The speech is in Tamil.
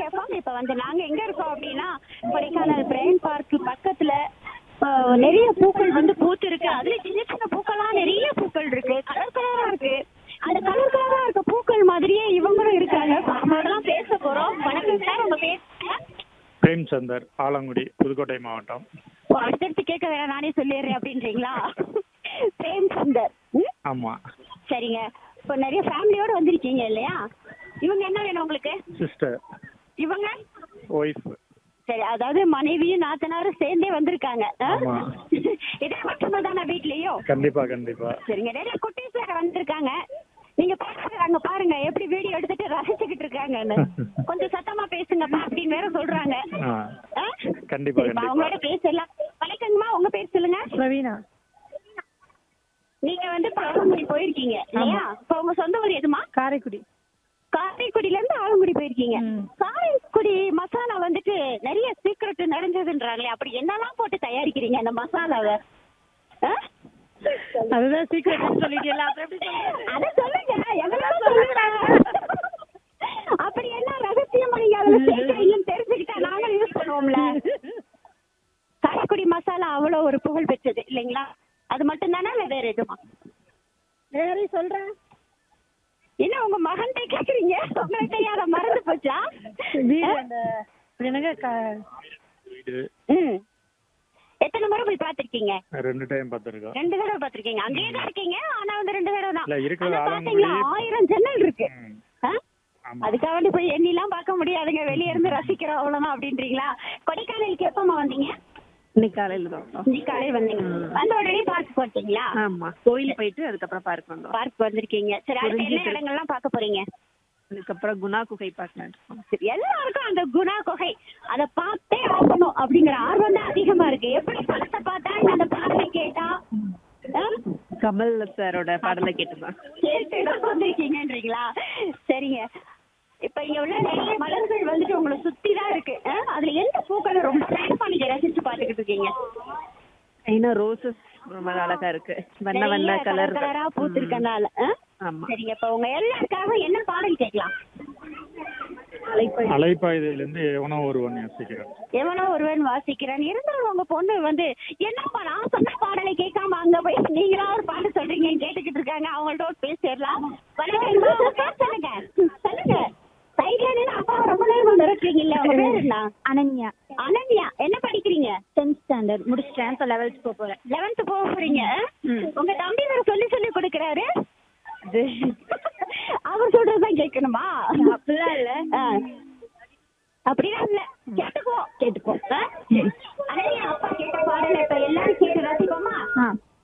எஃப்எம் இப்ப வந்து நாங்க எங்க இருக்கோம் அப்படின்னா கொடைக்கானல் பிரெயின் பார்க் பக்கத்துல ஆஹ், நிறைய பூக்கள் வந்து பூத்து இருக்கு அதுல சின்ன சின்ன பூக்கள்லாம் நிறைய பூக்கள் இருக்கு கலர் கலரா இருக்கு அந்த கலர் கலரா இருக்க பூக்கள் மாதிரியே இவங்களும் இருக்காங்க அவங்களெல்லாம் பேச போறோம் வணக்கம் சார் உங்க பேர் பிரேம் சந்தர் ஆலங்குடி புதுக்கோட்டை மாவட்டம் ஓ, அடுத்தடுத்து கேட்க வேணாம் நானே சொல்லிடுறேன் அப்படின்றீங்களா பிரேம் சுந்தர் ம்? ஆமா சரிங்க இப்போ நிறைய ஃபேமிலியோட வந்திருக்கீங்க இல்லையா இவங்க என்ன வேணும் உங்களுக்கு சிஸ்டர் இவங்க ஒய்ஃப் சரி அதாவது மனைவியும் நாத்தனாரும் சேர்ந்தே வந்திருக்காங்க ஆ? ஆமா. இதே மட்டுமா தானே வீட்லயும் கண்டிப்பா கண்டிப்பா சரிங்க நிறைய குட்டீஸ் வேற வந்திருக்காங்க நீங்க பாக்குறாங்க பாருங்க எப்படி வீடியோ எடுத்துட்டு ரசிச்சுக்கிட்டு இருக்காங்கன்னு கொஞ்சம் சத்தமா பேசுங்கப்பா அப்படின்னு வேற சொல்றாங்க ஆ ஆ? கண்டிப்பா, சரிப்பா, கண்டிப்பா. அவங்களோட பேசலாம் வணக்கங்கம்மா உங்க பேர் சொல்லுங்க பிரவீனா நீங்க வந்து இப்ப ஆலங்குடி போயிருக்கீங்க இல்லையா இப்ப உங்க சொந்த ஊர் எதுமா காரைக்குடி காரைக்குடில இருந்து ஆலங்குடி போயிருக்கீங்க ம். காரைக்குடி மசாலா வந்துட்டு நிறைய சீக்கிரட் நிறைஞ்சதுன்றாங்களே அப்படி என்னெல்லாம் போட்டு தயாரிக்கிறீங்க அந்த மசாலாவை ஆ? அதுதான் சீக்கிரம் சொல்லிட்டீங்களா அப்புறம் எப்படி சொல்றது? அத சொல்லுங்க எங்களால சொல்லுங்க அப்படி என்ன ரகசியமா நீங்க அதுல சேர்க்கிறீங்கன்னு தெரிஞ்சுக்கிட்டா நாங்களும் யூஸ் பண்ணுவோம்ல காரைக்குடி மசாலா அவ்வளவு ஒரு புகழ் பெற்றது இல்லைங்களா அது மட்டும் தானே இல்ல வேற எதுமா வேற சொல்றேன் என்ன உங்க மகன்கிட்ட கேக்குறீங்க உங்கள்கிட்ட யார மறந்து போச்சா வீடு அந்த அது என்னங்க க- வீடு ம். எத்தனை முறை போய் பாத்திருக்கீங்க ரெண்டு டைம் பார்த்துருக்கோம் ரெண்டு தடவை பாத்திருக்கீங்க அங்கேயே தான் இருக்கீங்க ஆனா வந்து ரெண்டு தடவை தான் இல்ல, இருக்கிறது ஆனா ஆலங்குடி. பாத்தீங்களா ஆயிரம் ஜன்னல் இருக்கு ம். ஆ? ஆமா அதுக்காக வேண்டி போய் எண்ணிலாம் பார்க்க முடியாதுங்க வெளிய இருந்து ரசிக்கிறோம் அவ்வளவுதான் அப்படின்றீங்களா கொடைக்கானலுக்கு எப்பமா வந்தீங்க இன்னைக்கு காலையில தான் வந்தோம். இன்னைக்கு காலையில வந்தீங்க வந்த உடனே பார்க் போட்டீங்களா ஆமா கோயில் போயிட்டு அதுக்கப்புறம் பார்க் வந்தோம் பார்க் வந்திருக்கீங்க சரி அடுத்து என்ன புரிஞ்சுது. இடங்கள்லாம் பார்க்க போறீங்க அதுக்கப்புறம் குணா குகை பார்க்கலாம் இருக்கோம். சரி, எல்லாருக்கும் அந்த குணா குகை அத பார்த்தே ஆகணும் அப்படிங்கிற ஆர்வம் தான் அதிகமா இருக்கு எப்படி படத்தை பார்த்தா இல்ல அந்த பாடலை கேட்டா ஆ? கமல் சாரோட பாடலை கேட்டுதான் கேட்டு தான் வந்திருக்கீங்கன்றீங்களா சரிங்க இப்ப இங்க உள்ள நிறைய மலர்கள் வந்துட்டு உங்களை சுத்தி தான் இருக்கு ஆ? அதுல எந்த பூக்களை ரொம்ப சிறப்பா நீங்க ரசிச்சு பாத்துக்கிட்டு இருக்கீங்க இன்னும் ரோசஸ் ரொம்ப அழகா இருக்கு வண்ண வண்ண நிறைய கலர் கலரா பூத்திருக்கனால ஆ? ஆமா சரிங்க இப்ப உங்க எல்லாருக்காக என்ன பாடல் கேட்கலாம் அலைப்பாயுதையில இருந்து எவனோ ஒருவன் யோசிக்கிறேன் எவனோ ஒருவன் வாசிக்கிறான் இருந்தாலும் உங்க பொண்ணு வந்து என்னப்பா நான் சொன்ன பாடலை கேட்காம அங்க போய் நீங்களா ஒரு பாட்டு சொல்றீங்கன்னு கேட்டுக்கிட்டு இருக்காங்க அவங்கள்ட்ட ஒரு பேசிடலாம் வணக்கம் உங்க பேர் சொல்லுங்க சொல்லுங்க சைட்ல நின்று அப்பா ரொம்ப நேரம் மிரட்டுறீங்கல்ல உங்க பேர் என்ன அனன்யா அனன்யா என்ன படிக்கிறீங்க டென்த் ஸ்டாண்டர்ட் முடிச்சிட்டேன் இப்போ லெவல்த் போக போறேன் லெவன்த் போக போறீங்க உங்க தம்பி வேற சொல்லி சொல்லி கொடுக்கறாரு அது அவர் சொல்றதுதான் கேட்கணுமா அப்படிலாம் இல்ல ஆ. அப்படிலாம் இல்ல கேட்டுக்குவோம் கேட்டுக்குவோம் ஆ? அனன்யா அப்பா கேட்ட பாடலை இப்ப எல்லாரும் கேட்டு ரசிப்போமா ஆ